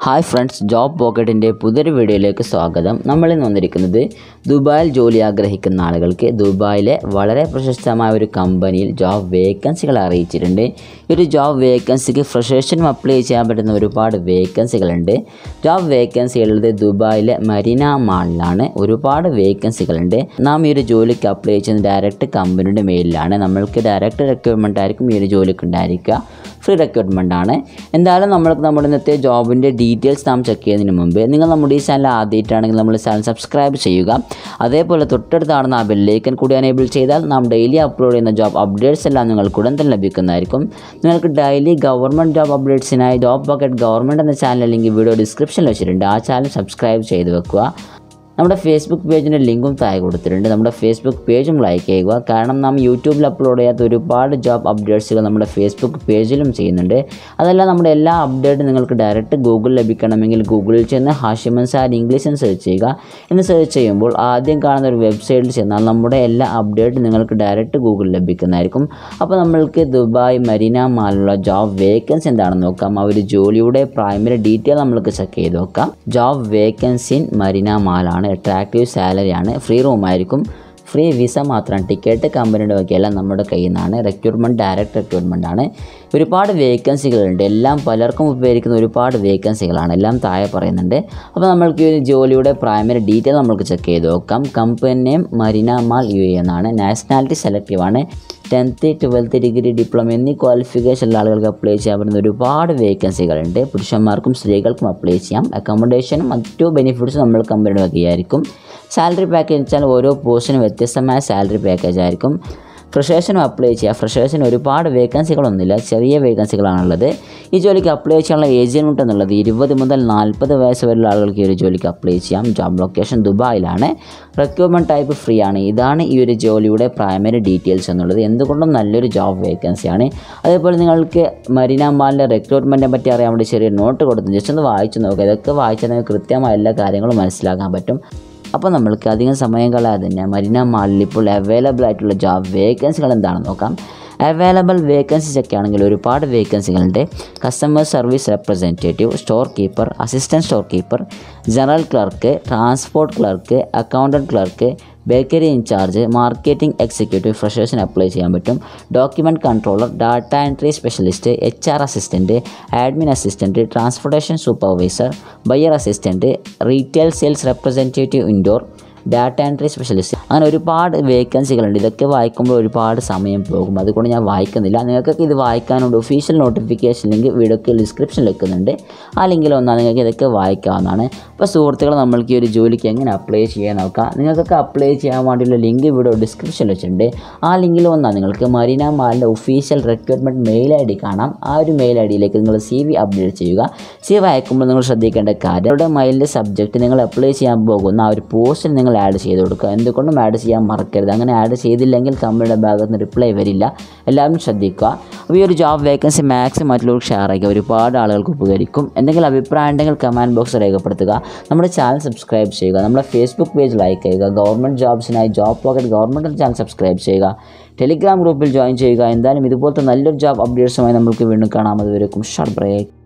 hi friends job പോക്കറ്റിൻ്റെ പുതിയൊരു വീഡിയോയിലേക്ക് സ്വാഗതം നമ്മളിന്ന് വന്നിരിക്കുന്നത് ദുബായിൽ ജോലി ആഗ്രഹിക്കുന്ന ആളുകൾക്ക് ദുബായിലെ വളരെ പ്രശസ്തമായ ഒരു കമ്പനിയിൽ ജോബ് വേക്കൻസികൾ അറിയിച്ചിട്ടുണ്ട് ഈ ഒരു ജോബ് വേക്കൻസിക്ക് ഫ്രഷേഷനും അപ്ലൈ ചെയ്യാൻ പറ്റുന്ന ഒരുപാട് വേക്കൻസികളുണ്ട് ജോബ് വേക്കൻസി ഉള്ളത് ദുബായിലെ മരീന മാളിലാണ് ഒരുപാട് വേക്കൻസികളുണ്ട് നാം ഈ ഒരു ജോലിക്ക് അപ്ലൈ ചെയ്യുന്നത് ഡയറക്റ്റ് കമ്പനിയുടെ മെയിലാണ് നമ്മൾക്ക് ഡയറക്റ്റ് റിക്വയർമെൻ്റ് ആയിരിക്കും ഈ ഒരു ജോലിക്ക് ഉണ്ടായിരിക്കുക ഫ്രീ റിക്രൂട്ട്മെൻ്റ് ആണ് എന്തായാലും നമ്മൾക്ക് നമ്മുടെ ഇന്നത്തെ ജോബിൻ്റെ ഡീറ്റെയിൽസ് നാം ചെക്ക് ചെയ്യുന്നതിന് മുമ്പ് നിങ്ങൾ നമ്മുടെ ഈ ചാനൽ ആദ്യമായിട്ടാണെങ്കിൽ നമ്മൾ ചാനൽ സബ്സ്ക്രൈബ് ചെയ്യുക അതേപോലെ തൊട്ടടുത്താണെന്ന് ആ ബെല്ലൈക്കൻ കൂടി എനേബിൾ ചെയ്താൽ നാം ഡെയിലി അപ്ലോഡ് ചെയ്യുന്ന ജോബ് അപ്ഡേറ്റ്സ് എല്ലാം നിങ്ങൾക്ക് ഉടൻ തന്നെ ലഭിക്കുന്നതായിരിക്കും നിങ്ങൾക്ക് ഡെയിലി ഗവൺമെൻറ് ജോബ് അപ്ഡേറ്റ്സിനായി ജോബ് പോക്കറ്റ് ഗവൺമെൻറ് എന്ന ചാനൽ ലിങ്ക് വീഡിയോ ഡിസ്ക്രിപ്ഷനിൽ വെച്ചിട്ടുണ്ട് ആ ചാനൽ സബ്സ്ക്രൈബ് ചെയ്ത് വെക്കുക നമ്മുടെ ഫേസ്ബുക്ക് പേജിൻ്റെ ലിങ്കും താഴെ കൊടുത്തിട്ടുണ്ട് നമ്മുടെ ഫേസ്ബുക്ക് പേജും ലൈക്ക് ചെയ്യുക കാരണം നാം യൂട്യൂബിൽ അപ്ലോഡ് ചെയ്യാത്ത ഒരുപാട് ജോബ് അപ്ഡേറ്റ്സുകൾ നമ്മുടെ ഫേസ്ബുക്ക് പേജിലും ചെയ്യുന്നുണ്ട് അതല്ല നമ്മുടെ എല്ലാ അപ്ഡേറ്റും നിങ്ങൾക്ക് ഡയറക്റ്റ് ഗൂഗിൾ ലഭിക്കണമെങ്കിൽ ഗൂഗിളിൽ ചെന്ന് ഹാഷിമൻ സാർ ഇംഗ്ലീഷ് എന്ന് സെർച്ച് ചെയ്യുക എന്ന് സെർച്ച് ചെയ്യുമ്പോൾ ആദ്യം കാണുന്ന ഒരു വെബ്സൈറ്റിൽ ചെന്നാൽ നമ്മുടെ എല്ലാ അപ്ഡേറ്റും നിങ്ങൾക്ക് ഡയറക്റ്റ് ഗൂഗിളിൽ ലഭിക്കുന്നതായിരിക്കും അപ്പോൾ നമ്മൾക്ക് ദുബായ് മരീന മാളിലുള്ള ജോബ് വേക്കൻസി എന്താണെന്ന് നോക്കാം ആ ഒരു ജോലിയുടെ പ്രൈമറി ഡീറ്റെയിൽ നമ്മൾക്ക് ചെക്ക് ചെയ്ത് നോക്കാം ജോബ് വേക്കൻസി ഇൻ മരീന മാളാണ് അട്രാക്റ്റീവ് സാലറിയാണ് ഫ്രീ റൂം ആയിരിക്കും ഫ്രീ വിസ മാത്രം ടിക്കറ്റ് കമ്പനിയുടെ വകയെല്ലാം നമ്മുടെ കയ്യിൽ നിന്നാണ് റിക്രൂട്ട്മെൻറ്റ് ഡയറക്റ്റ് റിക്രൂട്ട്മെൻ്റ് ആണ് ഒരുപാട് വേക്കൻസികളുണ്ട് എല്ലാം പലർക്കും ഉപയോഗിക്കുന്ന ഒരുപാട് വേക്കൻസികളാണ് എല്ലാം താഴെ പറയുന്നുണ്ട് അപ്പോൾ നമ്മൾക്ക് ഈ ഒരു ജോലിയുടെ പ്രൈമറി ഡീറ്റെയിൽ നമ്മൾക്ക് ചെക്ക് ചെയ്ത് നോക്കാം company name Marina mall U A എന്നാണ് നാഷണാലിറ്റി സെലക്റ്റീവ് ആണ് ടെൻത്ത് ട്വൽത്ത് ഡിഗ്രി ഡിപ്ലോമ എന്നീ ക്വാളിഫിക്കേഷനുള്ള ആളുകൾക്ക് അപ്ലൈ ചെയ്യാൻ പറ്റുന്ന ഒരുപാട് വേക്കൻസികളുണ്ട് പുരുഷന്മാർക്കും സ്ത്രീകൾക്കും അപ്ലൈ ചെയ്യാം അക്കോമഡേഷനും മറ്റു ബെനിഫിറ്റ്സും നമ്മൾ കമ്പനിയുടെ വകയായിരിക്കും സാലറി പാക്കേജ് വെച്ചാൽ ഓരോ പോസ്റ്റിനും വ്യത്യസ്തമായ സാലറി പാക്കേജ് ആയിരിക്കും ഫ്രഷേഴ്സിനും അപ്ലൈ ചെയ്യാം ഫ്രഷേഴ്സിന് ഒരുപാട് വേക്കൻസികളൊന്നുമില്ല ചെറിയ വേക്കൻസികളാണുള്ളത് ഈ ജോലിക്ക് അപ്ലൈ ചെയ്യാനുള്ള ഏജ് ലിമിറ്റ് എന്നുള്ളത് ഇരുപത് മുതൽ നാൽപ്പത് വയസ്സ് വരെയുള്ള ആളുകൾക്ക് ഈ ഒരു ജോലിക്ക് അപ്ലൈ ചെയ്യാം ജോബ് ലൊക്കേഷൻ ദുബായിലാണ് റിക്രൂട്ട്മെൻറ്റ് ടൈപ്പ് ഫ്രീ ആണ് ഇതാണ് ഈ ഒരു ജോലിയുടെ പ്രൈമറി ഡീറ്റെയിൽസ് എന്നുള്ളത് എന്തുകൊണ്ടും നല്ലൊരു ജോബ് വേക്കൻസിയാണ് അതേപോലെ നിങ്ങൾക്ക് മരീന മാലിൻ്റെ റിക്രൂട്ട്മെൻറ്റിനെ പറ്റി അറിയാൻ വേണ്ടി ചെറിയ നോട്ട് കൊടുത്തു ജസ്റ്റ് ഒന്ന് വായിച്ചു നോക്കുക ഇതൊക്കെ വായിച്ചാൽ നിങ്ങൾക്ക് കൃത്യമായ എല്ലാ കാര്യങ്ങളും മനസ്സിലാക്കാൻ പറ്റും അപ്പോൾ നമ്മൾക്ക് അധികം സമയം കളയാതെ തന്നെ മരീന മാളിൽ ഇപ്പോൾ അവൈലബിൾ ആയിട്ടുള്ള ജോബ് വേക്കൻസികൾ എന്താണെന്ന് നോക്കാം അവൈലബിൾ വേക്കൻസീസ് ഒക്കെ ആണെങ്കിൽ ഒരുപാട് വേക്കൻസികളുണ്ട് customer service representative store keeper assistant store keeper general clerk transport clerk accountant clerk bakery in charge marketing executive ഫ്രഷേഴ്സിന് അപ്ലൈ ചെയ്യാൻ പറ്റും document controller data entry specialist H R assistant admin assistant transportation supervisor buyer assistant retail sales representative indoor data entry specialist അങ്ങനെ ഒരുപാട് വേക്കൻസികളുണ്ട് ഇതൊക്കെ വായിക്കുമ്പോൾ ഒരുപാട് സമയം പോകും അതുകൊണ്ട് ഞാൻ വായിക്കുന്നില്ല നിങ്ങൾക്കൊക്കെ ഇത് വായിക്കാനുണ്ട് ഒഫീഷ്യൽ നോട്ടിഫിക്കേഷൻ ലിങ്ക് വീഡിയോക്ക് ഡിസ്ക്രിപ്ഷനിൽ വെക്കുന്നുണ്ട് ആ ലിങ്കിൽ വന്നാൽ നിങ്ങൾക്ക് ഇതൊക്കെ വായിക്കാവുന്നതാണ് അപ്പോൾ സുഹൃത്തുക്കൾ നമ്മൾക്ക് ഈ ഒരു ജോലിക്ക് എങ്ങനെ അപ്ലൈ ചെയ്യാൻ നോക്കാം നിങ്ങൾക്കൊക്കെ അപ്ലൈ ചെയ്യാൻ വേണ്ടിയുള്ള ലിങ്ക് വീഡിയോ ഡിസ്ക്രിപ്ഷനിൽ വെച്ചിട്ടുണ്ട് ആ ലിങ്കിൽ വന്നാൽ നിങ്ങൾക്ക് മരീന മാലിൻ്റെ official recruitment mail I D കാണാം ആ ഒരു മെയിൽ ഐ ഡിയിലേക്ക് നിങ്ങൾ സി വി അപ്ഡേറ്റ് ചെയ്യുക സി വി അയക്കുമ്പോൾ നിങ്ങൾ ശ്രദ്ധിക്കേണ്ട കാര്യം അവരുടെ മെയിലിൻ്റെ സബ്ജക്റ്റ് നിങ്ങൾ അപ്ലൈ ചെയ്യാൻ പോകുന്ന ആ ഒരു പോസ്റ്റിൽ നിങ്ങൾ ആഡ് ചെയ്ത് കൊടുക്കുക എന്തുകൊണ്ടും ആഡ് ചെയ്യാൻ മറക്കരുത് അങ്ങനെ ആഡ് ചെയ്തില്ലെങ്കിൽ കമ്പനിയുടെ ഭാഗത്ത് നിന്ന് റിപ്ലൈ വരില്ല എല്ലാവരും ശ്രദ്ധിക്കുക അപ്പോൾ ഈ ഒരു ജോബ് വേക്കൻസി മാക്സിമം മറ്റുള്ളവർക്ക് ഷെയർ ചെയ്യുക ഒരുപാട് ആളുകൾക്ക് ഉപകരിക്കും എന്തെങ്കിലും അഭിപ്രായം ഉണ്ടെങ്കിൽ കമൻറ്റ് ബോക്സ് രേഖപ്പെടുത്തുക നമ്മുടെ ചാനൽ സബ്സ്ക്രൈബ് ചെയ്യുക നമ്മുടെ ഫേസ്ബുക്ക് പേജ് ലൈക്ക് ചെയ്യുക ഗവൺമെൻറ് ജോബ്സിനായി job pocket government channel subscribe ചെയ്യുക ടെലിഗ്രാം ഗ്രൂപ്പിൽ ജോയിൻ ചെയ്യുക എന്തായാലും ഇതുപോലത്തെ നല്ലൊരു ജോബ് അപ്ഡേറ്റ്സുമായി നമുക്ക് വീണ്ടും കാണാം അതുവരെക്കും ഷോർട്ട് ബ്രേക്ക്